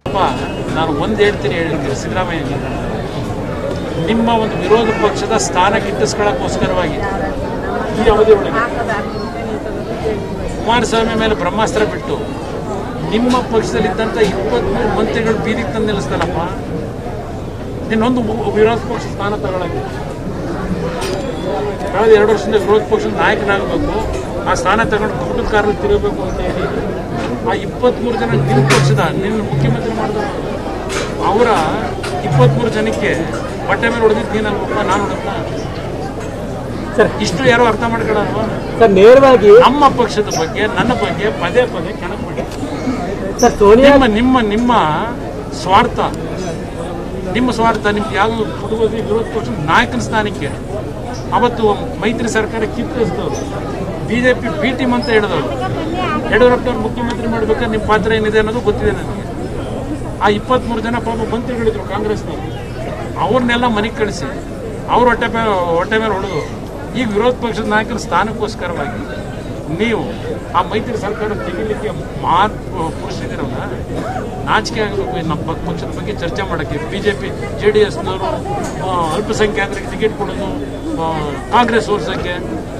ಅಪ್ಪ ನಾನು ಒಂದು ಹೇಳ್ತೀನಿ ಹೇಳಿದ್ದೀನಿ ಸಿದ್ದರಾಮಯ್ಯ ನಿಮ್ಮ ಒಂದು ವಿರೋಧ ಪಕ್ಷದ ಸ್ಥಾನ ಗಿಟ್ಟಿಸ್ಕೊಳ್ಳೋಕ್ಕೋಸ್ಕರವಾಗಿ ಈ ಅವಧಿ ಒಳಗೆ ಕುಮಾರಸ್ವಾಮಿ ಮೇಲೆ ಬ್ರಹ್ಮಾಸ್ತ್ರ ಬಿಟ್ಟು ನಿಮ್ಮ ಪಕ್ಷದಲ್ಲಿದ್ದಂಥ ಇಪ್ಪತ್ಮೂರು ಮಂತ್ರಿಗಳು ಬೀದಿಗೆ ತಂದು ನಿಲ್ಲಿಸ್ತಾನಪ್ಪ ನಿನ್ನೊಂದು ವಿರೋಧ ಪಕ್ಷ ಸ್ಥಾನ ತಗೊಳ್ಳೋಕ್ಕೆ ಕಳೆದ ಎರಡು ವರ್ಷದಿಂದ ವಿರೋಧ ಪಕ್ಷದ ನಾಯಕನಾಗಬೇಕು ಆ ಸ್ಥಾನ ತಗೊಂಡು ಕುಟುಂಬ ಕಾರಲ್ಲಿ ತಿರುಗಬೇಕು ಅಂತ ಹೇಳಿ ಆ ಇಪ್ಪತ್ಮೂರು ಜನ ನಿಮ್ಮ ಪಕ್ಷದ ನಿನ್ನ ಮುಖ್ಯಮಂತ್ರಿ ಮಾಡಿದ ಅವರ ಇಪ್ಪತ್ಮೂರು ಜನಕ್ಕೆ ಬಟ್ಟೆ ಮೇಲೆ ಹೊಡೆದಿದ್ದು ನೀನಲ್ವಪ್ಪ ನಾನು ಹೊಡೆದ ಸರ್ ಇಷ್ಟು ಯಾರೋ ಅರ್ಥ ಮಾಡ್ಕೊಳ್ಳೋಣ ಸರ್ ನೇರವಾಗಿ ನಮ್ಮ ಪಕ್ಷದ ಬಗ್ಗೆ ನನ್ನ ಬಗ್ಗೆ ಪದೇ ಪದೇ ಕೆಣಕ್ಬಿಡಿ ಸರ್ ಸೋನಿಯಾ ನಿಮ್ಮ ನಿಮ್ಮ ನಿಮ್ಮ ಸ್ವಾರ್ಥ ನಿಮ್ಮ ಸ್ವಾರ್ಥ ನಿಮ್ಗೆ ಯಾವುದು ಹುಡುಗೋದು ವಿರೋಧ ಪಕ್ಷದ ನಾಯಕನ ಸ್ಥಾನಕ್ಕೆ ಅವತ್ತು ಮೈತ್ರಿ ಸರ್ಕಾರ ಕಿತ್ತಿಸ್ತವ್ರು ಬಿಜೆಪಿ ಬಿ ಟೀಮ್ ಅಂತ ಹೇಳಿದವರು ಯಡಿಯೂರಪ್ಪನವ್ರು ಮುಖ್ಯಮಂತ್ರಿ ಮಾಡ್ಬೇಕಾದ್ರೆ ನಿಮ್ಮ ಪಾತ್ರ ಏನಿದೆ ಅನ್ನೋದು ಗೊತ್ತಿದೆ ನನಗೆ ಆ ಇಪ್ಪತ್ಮೂರು ಜನ ಪಾಪ ಮಂತ್ರಿಗಳಿದ್ರು ಕಾಂಗ್ರೆಸ್ನವರು ಅವ್ರನ್ನೆಲ್ಲ ಮನೆಗೆ ಕಳಿಸಿ ಅವ್ರ ಹೊಟ್ಟೆ ಮೇಲೆ ಹೊಟ್ಟೆ ಮೇಲೆ ಹೊಡೆದು ಈಗ ವಿರೋಧ ಪಕ್ಷದ ನಾಯಕರ ಸ್ಥಾನಕ್ಕೋಸ್ಕರವಾಗಿ ನೀವು ಆ ಮೈತ್ರಿ ಸರ್ಕಾರ ತೆಗಿಲಿಕ್ಕೆ ಮಾತ್ ಪುರುಷರಿರಲ್ಲ ನಾಚಿಕೆ ಆಗಬೇಕು ನಮ್ಮ ಪಕ್- ಪಕ್ಷದ ಬಗ್ಗೆ ಚರ್ಚೆ ಮಾಡೋಕ್ಕೆ B J P J D ಎಸ್ನವರು ಅಲ್ಪಸಂಖ್ಯಾತರಿಗೆ ಟಿಕೆಟ್ ಕೊಡೋದು ಆ, ಕಾಂಗ್ರೆಸ್ ಸೋಲ್ಸೋಕ್ಕೆ